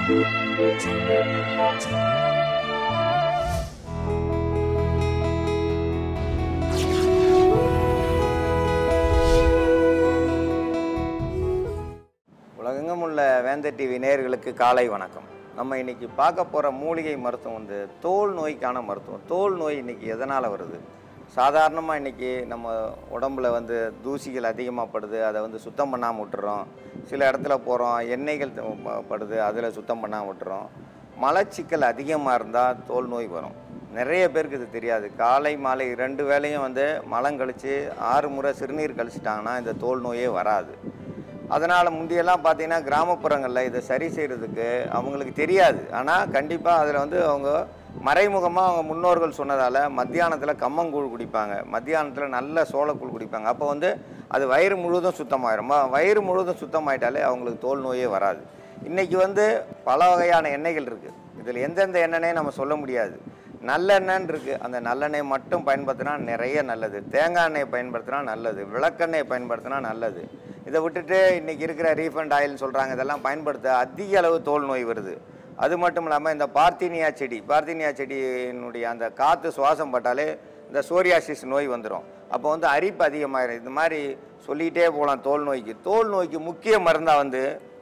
உலகெங்கும் உள்ள வேந்த டிவி நேயர்களுக்கு காலை வணக்கம் நம்ம இன்னைக்கு பார்க்க போகிற மூலிகை மருத்துவம் வந்து தோல் நோய்க்கான மருத்துவம் தோல் நோய் இன்னைக்கு எதனால் வருது சாதாரணமாக இன்னைக்கு நம்ம உடம்புல வந்து தூசிகள் அதிகமாக படுது அதை வந்து சுத்தம் பண்ணாமல் விட்டுறோம் சில இடத்துல போகிறோம் எண்ணெய்கள் த- ப- படுது அதில் சுத்தம் பண்ணாமல் விட்டுறோம் மலச்சிக்கல் அதிகமாக இருந்தால் தோல் நோய் வரும் நிறைய பேருக்கு இது தெரியாது காலை மாலை ரெண்டு வேளையும் வந்து மலம் கழித்து ஆறு முறை சிறுநீர் கழிச்சிட்டாங்கன்னா இந்த தோல் நோயே வராது அதனால் முந்தியெல்லாம் பார்த்தீங்கன்னா கிராமப்புறங்களில் இதை சரி செய்கிறதுக்கு அவங்களுக்கு தெரியாது ஆனால் கண்டிப்பாக அதில் வந்து அவங்க மறைமுகமாக அவங்க முன்னோர்கள் சொன்னதால் மத்தியானத்தில் கம்மங்கூழ் குடிப்பாங்க மத்தியானத்தில் நல்ல சோளக்கூழ் குடிப்பாங்க அப்போ வந்து அது வயிறு முழுவதும் சுத்தமாயிரும் ம- வயிறு முழுவதும் சுத்தமாயிட்டாலே அவங்களுக்கு தோல் நோயே வராது இன்றைக்கி வந்து பல வகையான எண்ணெய்கள் இருக்குது இதில் எந்தெந்த எண்ணெய்னே நம்ம சொல்ல முடியாது நல்லெண்ணெய்ன்னு இருக்குது அந்த நல்லெண்ணெய் மட்டும் பயன்படுத்தினா நிறைய நல்லது தேங்காய் எண்ணெயை பயன்படுத்தினா நல்லது விளக்கெண்ணெயை பயன்படுத்தினா நல்லது இதை விட்டுட்டு இன்றைக்கி இருக்கிற ரீஃபண்ட் ஆயில்னு சொல்கிறாங்க இதெல்லாம் பயன்படுத்த அதிக அளவு தோல் நோய் வருது அது மட்டும் இல்லாமல் இந்த பார்த்தீனியா செடி பார்த்தீனியா செடியினுடைய அந்த காற்று சுவாசம் பட்டாலே இந்த சோரியாசிஸ் நோய் வந்துடும் அப்போ வந்து அரிப்பு அதிகமாயிரும் இந்த மாதிரி சொல்லிகிட்டே போகலாம் தோல் நோய்க்கு தோல் நோய்க்கு முக்கிய மருந்தாக வந்து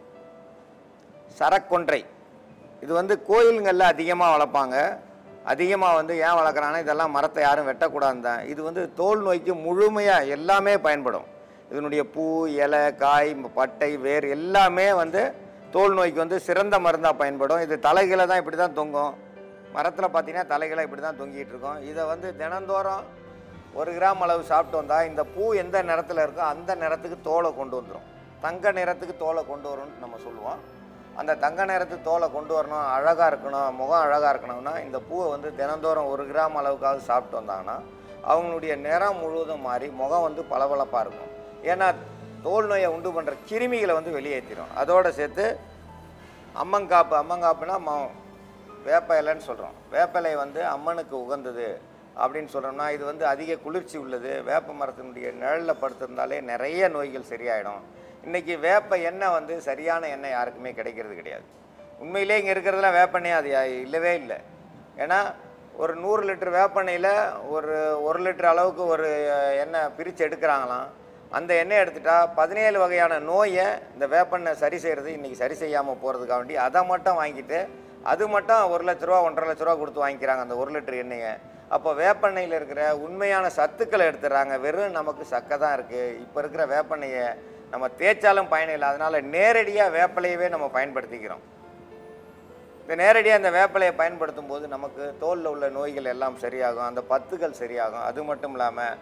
சரக்கொன்றை இது வந்து கோயிலுங்களில் அதிகமாக வளர்ப்பாங்க அதிகமாக வந்து ஏன் வளர்க்குறாங்கன்னா இதெல்லாம் மரத்தை யாரும் வெட்டக்கூடாது தான் இது வந்து தோல் நோய்க்கு முழுமையாக எல்லாமே பயன்படும் இதனுடைய பூ இலை காய் பட்டை வேர் எல்லாமே வந்து தோல் நோய்க்கு வந்து சிறந்த மருந்தாக பயன்படும் இது தலைகளை தான் இப்படி தான் தொங்கும் மரத்தில் பார்த்தீங்கன்னா தலைகளை இப்படி தான் தொங்கிட்டு இருக்கும் இதை வந்து தினந்தோறும் ஒரு கிராம் அளவு சாப்பிட்டு வந்தால் இந்த பூ எந்த நிறத்தில் இருக்கோ அந்த நிறத்துக்கு தோலை கொண்டு வந்துடும் தங்க நிறத்துக்கு தோலை கொண்டு வரும்னு நம்ம சொல்லுவோம் அந்த தங்க நிறத்து தோலை கொண்டு வரணும் அழகாக இருக்கணும் முகம் அழகாக இருக்கணும்னா இந்த பூவை வந்து தினந்தோறும் ஒரு கிராம் அளவுக்காவது சாப்பிட்டு வந்தாங்கன்னா அவங்களுடைய நிறம் முழுவதும் மாறி முகம் வந்து பளபளப்பாக இருக்கும் ஏன்னா தோல் நோயை உண்டு பண்ணுற கிருமிகளை வந்து வெளியேற்றிடும் அதோடு சேர்த்து அம்மங்காப்பு அம்மங்காப்புனா ம வேப்ப இலைன்னு சொல்கிறோம் வேப்ப இலை வந்து அம்மனுக்கு உகந்தது அப்படின்னு சொல்கிறோம்னா இது வந்து அதிக குளிர்ச்சி உள்ளது வேப்ப மரத்தினுடைய நிழலில் படுத்திருந்தாலே நிறைய நோய்கள் சரியாயிடும் இன்றைக்கி வேப்ப எண்ணெய் வந்து சரியான எண்ணெய் யாருக்குமே கிடைக்கிறது கிடையாது உண்மையிலே இங்கே இருக்கிறதுலாம் வேப்பெண்ணெய் அது யா- இல்லவே இல்லை ஏன்னா ஒரு நூறு லிட்டர் வேப்பெண்ணெயில் ஒரு ஒரு லிட்டர் அளவுக்கு ஒரு எண்ணெய் பிரித்து எடுக்கிறாங்களாம் அந்த எண்ணெய் எடுத்துட்டா பதினேழு வகையான நோயை இந்த வேப்பெண்ணெய் சரி செய்கிறது இன்றைக்கி சரி செய்யாமல் போகிறதுக்காக வேண்டி அதை மட்டும் வாங்கிட்டு அது மட்டும் ஒரு லட்ச ரூபா ஒன்றரை லட்ச ரூபா கொடுத்து வாங்கிக்கிறாங்க அந்த ஒரு லிட்டர் எண்ணெயை அப்போ வேப்பெண்ணெயில் இருக்கிற உண்மையான சத்துக்களை எடுத்துடுறாங்க வெறும் நமக்கு சக்கை தான் இருக்குது இப்போ இருக்கிற வேப்பெண்ணெயை நம்ம தேய்ச்சாலும் பயனில்லை அதனால் நேரடியாக வேப்பிலையவே நம்ம பயன்படுத்திக்கிறோம் இந்த நேரடியாக இந்த வேப்பிலையை பயன்படுத்தும் போது நமக்கு தோலில் உள்ள நோய்கள் எல்லாம் சரியாகும் அந்த பத்துகள் சரியாகும் அது மட்டும் இல்லாமல்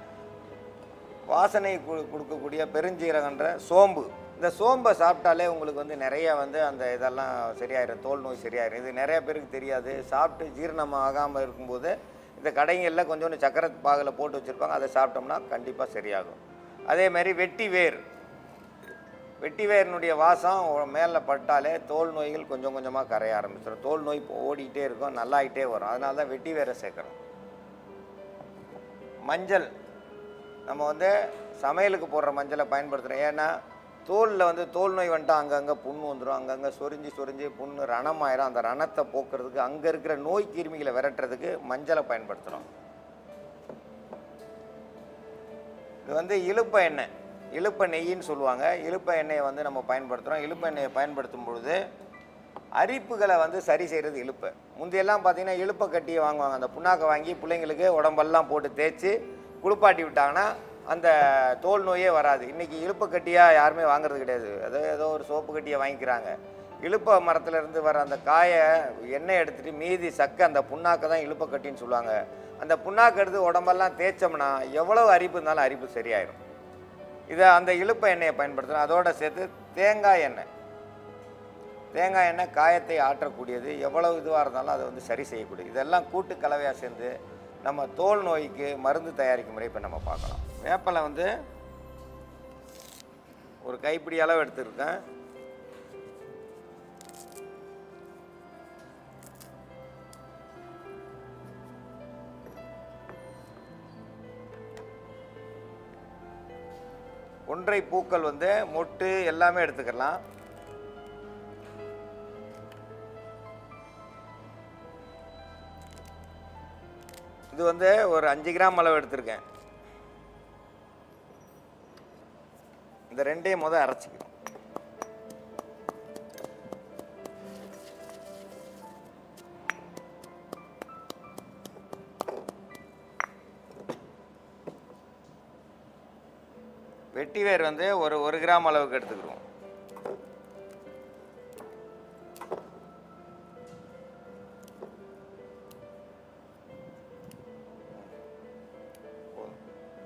வாசனை கு- கொடுக்கக்கூடிய பெருஞ்சீரகன்ற சோம்பு இந்த சோம்பை சாப்பிட்டாலே உங்களுக்கு வந்து நிறைய வந்து அந்த இதெல்லாம் சரியாயிரும் தோல் நோய் சரியாயிரும் இது நிறைய பேருக்கு தெரியாது சாப்பிட்டு ஜீரணம் ஆகாமல் இருக்கும்போது இந்த கடைங்களில் கொஞ்சோண்டு சக்கரை பாகில் போட்டு வச்சுருப்பாங்க அதை சாப்பிட்டோம்னா கண்டிப்பாக சரியாகும் அதே மாதிரி வெட்டி வேர் வெட்டி வேரினுடைய வாசம் மேலே பட்டாலே தோல் நோய்கள் கொஞ்சம் கொஞ்சமாக கரைய ஆரம்பிச்சிடும் தோல் நோய் இப்போ ஓடிக்கிட்டே இருக்கும் நல்லாயிட்டே வரும் அதனால தான் வெட்டி வேரை சேர்க்குறோம் மஞ்சள் நம்ம வந்து சமையலுக்கு போடுற மஞ்சளை பயன்படுத்துகிறோம் ஏன்னா தோலில் வந்து தோல் நோய் வந்துட்டு அங்கங்கே புண்ணு வந்துடும் அங்கங்கே சொரிஞ்சு சொரிஞ்சு புண்ணு ரணமாயிரும் அந்த ரணத்தை போக்குறதுக்கு அங்கே இருக்கிற நோய் கிருமிகளை விரட்டுறதுக்கு மஞ்சளை பயன்படுத்துகிறோம் இது வந்து இழுப்ப எண்ணெய் இழுப்ப நெய்யின்னு சொல்லுவாங்க இழுப்ப எண்ணெயை வந்து நம்ம பயன்படுத்துகிறோம் இழுப்ப எண்ணெயை பயன்படுத்தும் பொழுது அரிப்புகளை வந்து சரி செய்கிறது இழுப்பை முந்தையெல்லாம் பார்த்தீங்கன்னா இழுப்பை கட்டியை வாங்குவாங்க அந்த புண்ணாக்கை வாங்கி பிள்ளைங்களுக்கு உடம்பெல்லாம் போட்டு தேய்ச்சி குளிப்பாட்டி விட்டாங்கன்னா அந்த தோல் நோயே வராது இன்றைக்கி இழுப்பை கட்டியாக யாருமே வாங்குறது கிடையாது ஏதோ ஏதோ ஒரு சோப்பு கட்டியை வாங்கிக்கிறாங்க இழுப்ப மரத்துல இருந்து வர அந்த காயை எண்ணெய் எடுத்துட்டு மீதி சக்கை அந்த புண்ணாக்கை தான் இழுப்ப கட்டின்னு சொல்லுவாங்க அந்த புண்ணாக்கு எடுத்து உடம்பெல்லாம் தேய்ச்சோம்னா எவ்வளவு அரிப்பு இருந்தாலும் அரிப்பு சரியாயிடும் இதை அந்த இழுப்ப எண்ணெயை பயன்படுத்தணும் அதோட சேர்த்து தேங்காய் எண்ணெய் தேங்காய் எண்ணெய் காயத்தை ஆற்றக்கூடியது எவ்வளவு இதுவாக இருந்தாலும் அதை வந்து சரி செய்யக்கூடியது இதெல்லாம் கூட்டு கலவையாக சேர்ந்து நம்ம தோல் நோய்க்கு மருந்து தயாரிக்கும் முறை இப்போ நம்ம பார்க்கலாம் வேப்பலை வந்து ஒரு கைப்பிடி அளவு எடுத்துருக்கேன் ஒன்றை பூக்கள் வந்து மொட்டு எல்லாமே எடுத்துக்கலாம் இது வந்து ஒரு அஞ்சு கிராம் அளவு எடுத்திருக்கேன் இந்த ரெண்டையும் முத அரைச்சிக்கணும் வெட்டி வேர் வந்து ஒரு ஒரு கிராம் அளவுக்கு எடுத்துக்கிறோம் போதும்.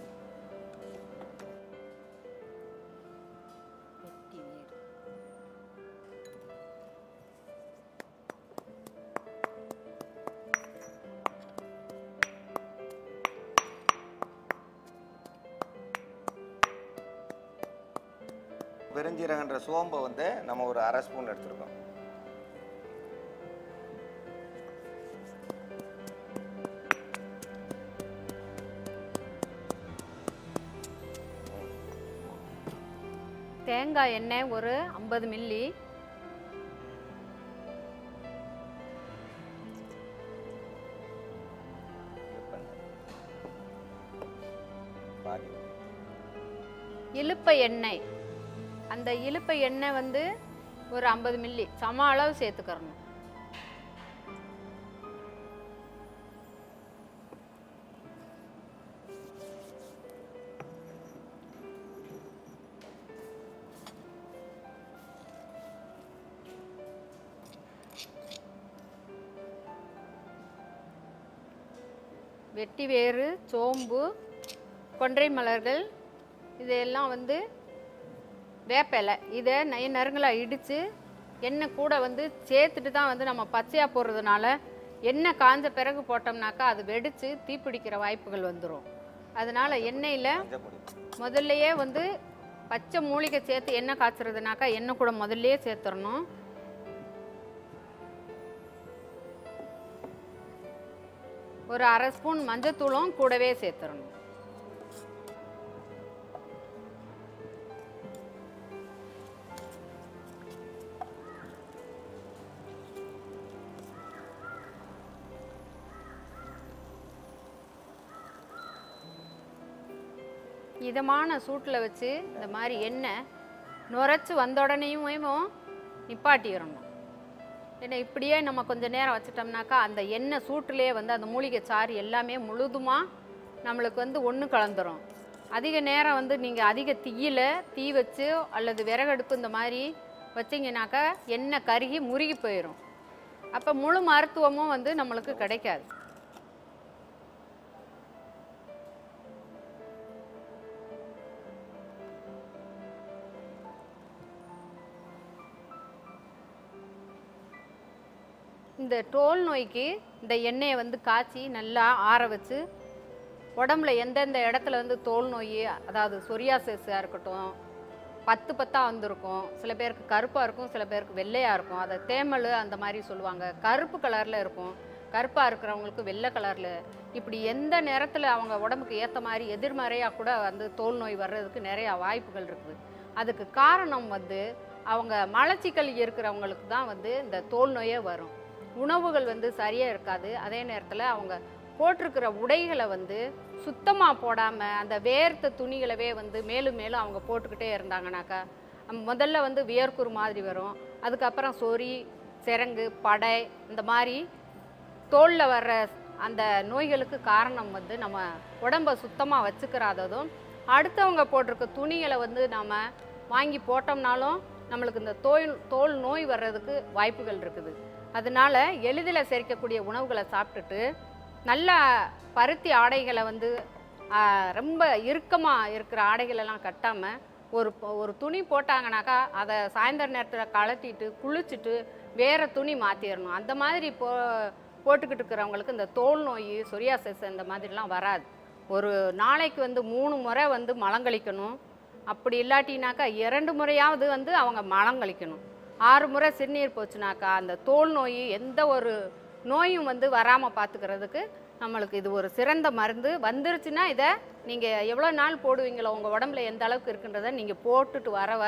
வெட்டி வேறு பெருஞ்சீரகன்ற சோம்பை வந்து நம்ம ஒரு அரை ஸ்பூன் எடுத்துருக்கோம் தேங்காய் எண்ணெய் ஒரு ஐம்பது மில்லி பாதி இலுப்பை எண்ணெய் அந்த இலுப்பை எண்ணெய் வந்து ஒரு ஐம்பது மில்லி சம அளவு சேர்த்துக்கிறணும் வெட்டி வேறு சோம்பு கொன்றை மலர்கள் இதெல்லாம் வந்து வேப்பிலை இதை நை நறுங்களை இடித்து எண்ணெய் கூட வந்து சேர்த்துட்டு தான் வந்து நம்ம பச்சையாக போடுறதுனால எண்ணெய் காஞ்ச பிறகு போட்டோம்னாக்கா அது வெடித்து தீப்பிடிக்கிற வாய்ப்புகள் வந்துடும் அதனால் எண்ணெயில் மஞ்சள் பொடி முதல்லையே வந்து பச்சை மூலிகை சேர்த்து எண்ணெய் காய்ச்சறதுனாக்கா எண்ணெய் கூட முதல்லயே சேர்த்துடணும் ஒரு அரை ஸ்பூன் மஞ்சத்தூளும் கூடவே சேர்த்துடணும் இதமான சூட்டில் வச்சு இந்த மாதிரி எண்ணெய் நுரைச்சி வந்த உடனேயும் நிப்பாட்டிடணும் ஏன்னா இப்படியே நம்ம கொஞ்ச நேரம் வச்சிட்டோம்னாக்கா அந்த எண்ணெய் சூட்டிலே வந்து அந்த மூலிகை சாறு எல்லாமே முழுதுமாக நம்மளுக்கு வந்து ஒன்று கலந்துரும் அதிக நேரம் வந்து நீங்கள் அதிக தீயில தீ வச்சு அல்லது விறகடுப்பு இந்த மாதிரி வச்சிங்கனாக்கா எண்ணெய் கருகி முருகி போயிடும் அப்போ முழு மருத்துவமும் வந்து நம்மளுக்கு கிடைக்காது இந்த தோல் நோய்க்கு இந்த எண்ணெயை வந்து காய்ச்சி நல்லா ஆற வச்சு உடம்புல எந்தெந்த இடத்துல வந்து தோல் நோய் அதாவது சொரியாசிஸாக இருக்கட்டும் பத்து பத்தாக வந்திருக்கும் சில பேருக்கு கருப்பாக இருக்கும் சில பேருக்கு வெள்ளையாக இருக்கும் அதை தேமல் அந்த மாதிரி சொல்லுவாங்க கருப்பு கலரில் இருக்கும் கருப்பாக இருக்கிறவங்களுக்கு வெள்ளை கலரில் இப்படி எந்த நேரத்தில் அவங்க உடம்புக்கு ஏற்ற மாதிரி எதிர்மறையாக கூட வந்து தோல் நோய் வர்றதுக்கு நிறையா வாய்ப்புகள் இருக்குது அதுக்கு காரணம் வந்து அவங்க மலச்சிக்கல் இருக்கிறவங்களுக்கு தான் வந்து இந்த தோல் நோயே வரும் உணவுகள் வந்து சரியாக இருக்காது அதே நேரத்தில் அவங்க போட்டிருக்கிற உடைகளை வந்து சுத்தமாக போடாமல் அந்த வேர்த்த துணிகளவே வந்து மேலும் மேலும் அவங்க போட்டுக்கிட்டே இருந்தாங்கனாக்கா அம் முதல்ல வந்து வியர்க்குரு மாதிரி வரும் அதுக்கப்புறம் சொறி சிரங்கு படை இந்த மாதிரி தோலில் வர்ற அந்த நோய்களுக்கு காரணம் வந்து நம்ம உடம்ப சுத்தமாக வச்சுக்கிறாததும் அடுத்தவங்க போட்டிருக்க துணிகளை வந்து நம்ம வாங்கி போட்டோம்னாலும் நம்மளுக்கு இந்த தோல் தோல் நோய் வர்றதுக்கு வாய்ப்புகள் இருக்குது அதனால எளிதில் செரிக்கக்கூடிய உணவுகளை சாப்பிட்டுட்டு நல்ல பருத்தி ஆடைகளை வந்து ஆ, ரொம்ப இறுக்கமாக இருக்கிற ஆடைகளெல்லாம் கட்டாமல் ஒரு ப- ஒரு துணி போட்டாங்கனாக்கா அதை சாயந்தர நேரத்தில் கழட்டிட்டு குளிச்சுட்டு வேறு துணி மாற்றிடணும் அந்த மாதிரி போ போட்டுக்கிட்டு இருக்கிறவங்களுக்கு இந்த தோல் நோய் சொரியாசிஸ் இந்த மாதிரிலாம் வராது ஒரு நாளைக்கு வந்து மூணு முறை வந்து மலங்கழிக்கணும் அப்படி இல்லாட்டினாக்கா இரண்டு முறையாவது வந்து அவங்க மலங்கழிக்கணும் ஆறு முறை சிறுநீர் போச்சுனாக்கா அந்த தோல் நோய் எந்த ஒரு நோயும் வந்து வராமல் பார்த்துக்கிறதுக்கு நம்மளுக்கு இது ஒரு சிறந்த மருந்து வந்துருச்சுன்னா இதை நீங்கள் எவ்வளோ நாள் போடுவீங்களோ உங்கள் உடம்புல எந்த அளவுக்கு இருக்குன்றதை நீங்கள் போட்டுட்டு வர வர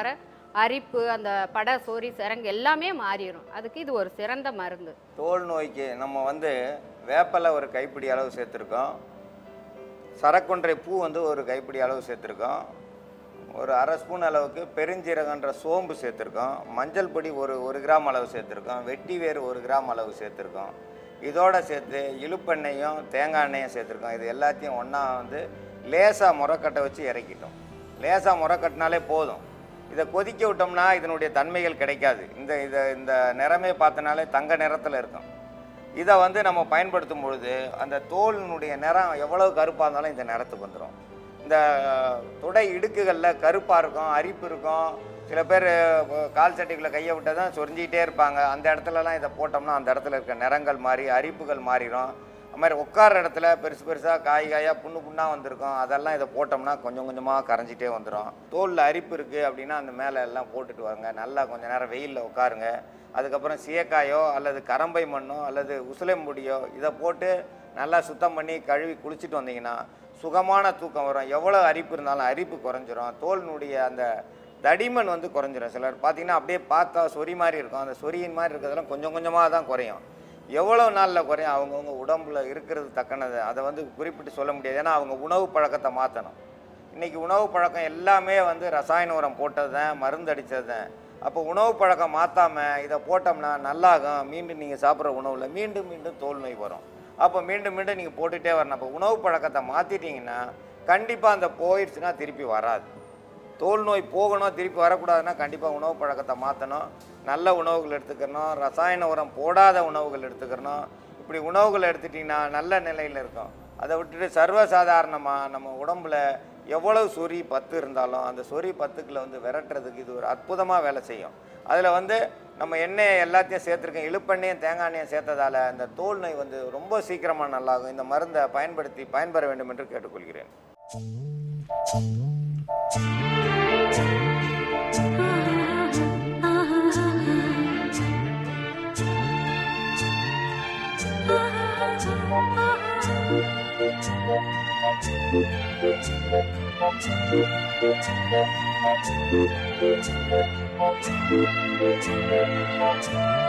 அரிப்பு அந்த படை சொறி சிரங்கு எல்லாமே மாறிடும் அதுக்கு இது ஒரு சிறந்த மருந்து தோல் நோய்க்கு நம்ம வந்து வேப்பலை ஒரு கைப்பிடி அளவு சேர்த்துருக்கோம் சரக்கொன்றை பூ வந்து ஒரு கைப்பிடி அளவு சேர்த்துருக்கோம் ஒரு அரை ஸ்பூன் அளவுக்கு பெருஞ்சீரகன்ற சோம்பு சேர்த்துருக்கோம் மஞ்சள் பொடி ஒரு ஒரு கிராம் அளவு சேர்த்துருக்கோம் வெட்டி வேறு ஒரு கிராம் அளவு சேர்த்துருக்கோம் இதோட சேர்த்து இழுப்பெண்ணெயும் தேங்காய் எண்ணெயும் சேர்த்துருக்கோம் இது எல்லாத்தையும் ஒன்றா வந்து லேசாக முறக்கட்டை வச்சு இறக்கிட்டோம் லேசாக முறக்கட்டினாலே போதும் இதை கொதிக்க விட்டோம்னா இதனுடைய தன்மைகள் கிடைக்காது இந்த இதை இந்த நிறமே பார்த்தனாலே தங்க நிறத்தில் இருக்கும் இதை வந்து நம்ம பயன்படுத்தும் பொழுது அந்த தோலினுடைய நிறம் எவ்வளவு கருப்பாக இருந்தாலும் இந்த நிறத்துக்கு வந்துடும் இந்த தொடை இடுக்குகளில் கருப்பாக இருக்கும் அரிப்பு இருக்கும் சில பேர் கால் சட்டைக்குள்ளே கையை விட்டால் தான் சொரிஞ்சிக்கிட்டே இருப்பாங்க அந்த இடத்துலலாம் இதை போட்டோம்னா அந்த இடத்துல இருக்க நிறங்கள் மாறி அரிப்புகள் மாறிடும் அது மாதிரி உட்கார இடத்துல பெருசு பெருசாக காய் காயாக புண்ணு புண்ணாக வந்திருக்கும் அதெல்லாம் இதை போட்டோம்னா கொஞ்சம் கொஞ்சமாக கரைஞ்சிட்டே வந்துடும் தோலில் அரிப்பு இருக்குது அப்படின்னா அந்த மேலே எல்லாம் போட்டுட்டு வாங்க நல்லா கொஞ்ச நேரம் வெயிலில் உட்காருங்க அதுக்கப்புறம் சீயக்காயோ அல்லது கரம்பை மண்ணோ அல்லது உசிலம்பொடியோ இதை போட்டு நல்லா சுத்தம் பண்ணி கழுவி குளிச்சுட்டு வந்தீங்கன்னா சுகமான தூக்கம் வரும் எவ்வளோ அரிப்பு இருந்தாலும் அரிப்பு குறைஞ்சிரும் தோலினுடைய அந்த தடிமன் வந்து குறைஞ்சிரும் சிலர் பார்த்தீங்கன்னா அப்படியே பார்த்தா சொறி மாதிரி இருக்கும் அந்த சொறியின் மாதிரி இருக்கிறதெல்லாம் கொஞ்சம் கொஞ்சமாக தான் குறையும் எவ்வளோ நாளில் குறையும் அவங்கவுங்க உடம்புல இருக்கிறது தக்கனது அதை வந்து குறிப்பிட்டு சொல்ல முடியாது ஏன்னா அவங்க உணவு பழக்கத்தை மாற்றணும் இன்றைக்கி உணவு பழக்கம் எல்லாமே வந்து ரசாயன உரம் போட்டது தான் மருந்து அடித்தது தான் அப்போ உணவு பழக்கம் மாற்றாமல் இதை போட்டோம்னா நல்லாகும் மீண்டும் நீங்கள் சாப்பிட்ற உணவில் மீண்டும் மீண்டும் தோல் நோய் வரும் அப்போ மீண்டும் மீண்டும் நீங்கள் போட்டுகிட்டே வரணும் அப்போ உணவு பழக்கத்தை மாற்றிட்டீங்கன்னா கண்டிப்பாக அந்த போயிடுச்சுன்னா திருப்பி வராது தோல் நோய் போகணும் திருப்பி வரக்கூடாதுன்னா கண்டிப்பாக உணவு பழக்கத்தை மாற்றணும் நல்ல உணவுகள் எடுத்துக்கணும் ரசாயன உரம் போடாத உணவுகள் எடுத்துக்கணும் இப்படி உணவுகள் எடுத்துட்டிங்கன்னா நல்ல நிலையில் இருக்கும் அதை விட்டுட்டு சர்வசாதாரணமாக நம்ம உடம்புல எவ்வளவு சொறி பத்து இருந்தாலும் அந்த சொறி பத்துக்களை வந்து விரட்டுறதுக்கு இது ஒரு அற்புதமாக வேலை செய்யும் அதில் வந்து நம்ம எண்ணெயை எல்லாத்தையும் சேர்த்துருக்கோம் இழுப்பெண்ணையும் தேங்காய் எண்ணெயும் சேர்த்ததால் இந்த தோல் நோய் வந்து ரொம்ப சீக்கிரமாக நல்லாகும் இந்த மருந்தை பயன்படுத்தி பயன்பெற வேண்டும் என்று கேட்டுக்கொள்கிறேன் Thank you.